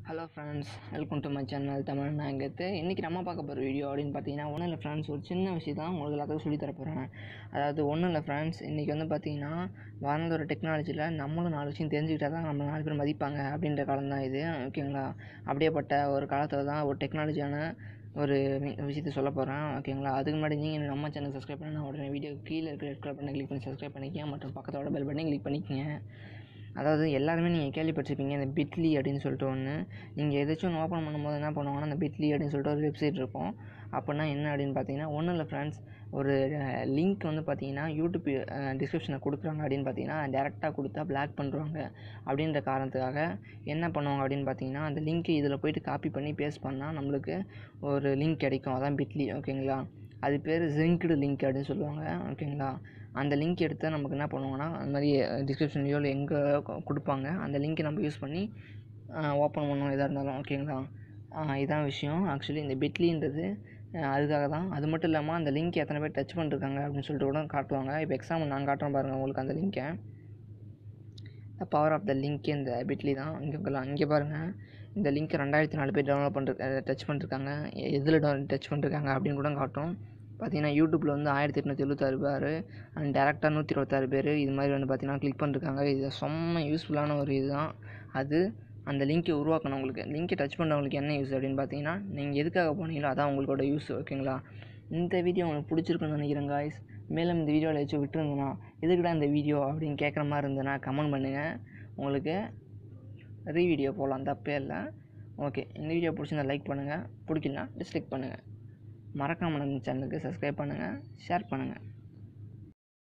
hello friends welcome to my channel Tamil நாங்கத்து இன்றைக்கி நம்ம பார்க்க போகிற வீடியோ அப்படின்னு பார்த்தீங்கன்னா ஒன்றும் இல்லை ஃப்ரெண்ட்ஸ் ஒரு சின்ன விஷயம் தான் உங்களுக்கு எல்லாத்துக்கும் சொல்லித் தர போகிறேன் அதாவது ஒன்றும் இல்லை ஃப்ரெண்ட்ஸ் இன்றைக்கி வந்து பார்த்தீங்கன்னா வளர்ந்த ஒரு டெக்னாலஜியில் நம்மளும் நாலு விஷயம் தெரிஞ்சுக்கிட்டா தான் நம்ம நாலு பேர் மதிப்பாங்க அப்படின்ற காலம் தான் இது ஓகேங்களா அப்படியேப்பட்ட ஒரு காலத்தில் தான் ஒரு டெக்னாலஜியான ஒரு வி- விஷயத்தை சொல்ல போகிறேன் ஓகேங்களா அதுக்கு முன்னாடி நீங்கள் நம்ம சேனல் சப்ஸ்கிரைப் பண்ணால் உடனே வீடியோ கீழே இருக்கிற ரெட் கலர் பண்ணி கிளிக் பண்ணி சப்ஸ்கிரைப் பண்ணிக்கங்க மற்றும் பக்கத்தோட பெல் பண்ணி கிளிக் பண்ணிக்கங்க அதாவது எல்லாருமே நீங்கள் கேள்விப்பட்டிருப்பீங்க இந்த பிட்லி அப்படின்னு சொல்லிட்டு ஒன்று நீங்கள் எதாச்சும் ஒன்று ஓப்பன் பண்ணும்போது என்ன பண்ணுவாங்கன்னா அந்த பிட்லி அப்படின்னு சொல்லிட்டு ஒரு வெப்சைட் இருக்கும் அப்படின்னா என்ன அப்படின்னு பார்த்தீங்கன்னா ஒன்றும் இல்லை ஃப்ரெண்ட்ஸ் ஒரு லிங்க் வந்து பார்த்தீங்கன்னா யூடியூப் டிஸ்கிரிப்ஷனில் கொடுக்குறாங்க அப்படின்னு பார்த்தீங்கன்னா டேரெக்டாக கொடுத்தா பிளாக் பண்ணுறாங்க அப்படின்ற காரணத்துக்காக என்ன பண்ணுவாங்க அப்படின்னு பார்த்தீங்கன்னா அந்த லிங்க்கை இதில் போயிட்டு காப்பி பண்ணி பேஸ்ட் பண்ணால் நம்மளுக்கு ஒரு லிங்க் கிடைக்கும் அதான் பிட்லி ஓகேங்களா அது பேர் ஜிங்க்டு லிங்க் அப்படின்னு சொல்லுவாங்க ஓகேங்களா அந்த லிங்க் எடுத்து நமக்கு என்ன பண்ணுவாங்கன்னா அந்த மாதிரி டிஸ்கிரிப்ஷன்லையோ இல்லை எங்கே கொடுப்பாங்க அந்த லிங்க்கை நம்ம யூஸ் பண்ணி ஓப்பன் பண்ணணும் எதாக இருந்தாலும் ஓகேங்களா ஆஹ் இதான் விஷயம் ஆக்சுவலி இந்த பிட்லின்றது ஆஹ் அதுக்காக தான் அது மட்டும் இல்லாமல் அந்த லிங்க் எத்தனை பேர் டச் பண்ணிருக்காங்க அப்படின்னு சொல்லிட்டு கூட காட்டுவாங்க இப்போ எக்ஸாம்பிள் நான் காட்டுறேன் பாருங்கள் உங்களுக்கு அந்த லிங்க்கை the power of the link இந்த பிட்லி தான் இங்கே இங்கே பாருங்கள் இந்த லிங்க் ரெண்டாயிரத்தி நாலு பேர் டவுன்லோட் பண்ணுற டச் பண்ணிருக்காங்க எதில் டச் பண்ணிருக்காங்க அப்படின்னு கூட காட்டும் பார்த்தீங்கன்னா யூடியூப்பில் வந்து ஆயிரத்தி எட்நூற்றி எழுபத்தாறு பேர் அண்ட் டேரெக்டாக நூற்றி இருபத்தாறு பேர் இது மாதிரி வந்து பார்த்தீங்கன்னா கிளிக் பண்ணிருக்காங்க இது செம்ம யூஸ்ஃபுல்லான ஒரு இதுதான் அது அந்த லிங்க்கை உருவாக்கணவங்களுக்கு லிங்க்கை டச் பண்ணவங்களுக்கு என்ன யூஸ் அப்படின்னு பார்த்தீங்கன்னா நீங்கள் எதுக்காக போனீங்களோ அதான் உங்களோட யூஸ் ஓகேங்களா இந்த வீடியோ உங்களுக்கு பிடிச்சிருக்குன்னு நினைக்கிறேன் காய்ஸ் மேலும் இந்த வீடியோவில் ஏதாச்சும் விட்டுருந்தேன்னா எதுக்குடா இந்த வீடியோ அப்படின்னு கேட்குற மாதிரி இருந்ததுன்னா கமெண்ட் பண்ணுங்கள் உங்களுக்கு ரீ வீடியோ போடலாம் தப்பே இல்லை ஓகே இந்த வீடியோ பிடிச்சிருந்தா லைக் பண்ணுங்கள் பிடிக்கலனா டிஸ்லைக் பண்ணுங்கள் மறக்காமல் நம்ம சேனலுக்கு சப்ஸ்கிரைப் பண்ணுங்கள் ஷேர் பண்ணுங்கள்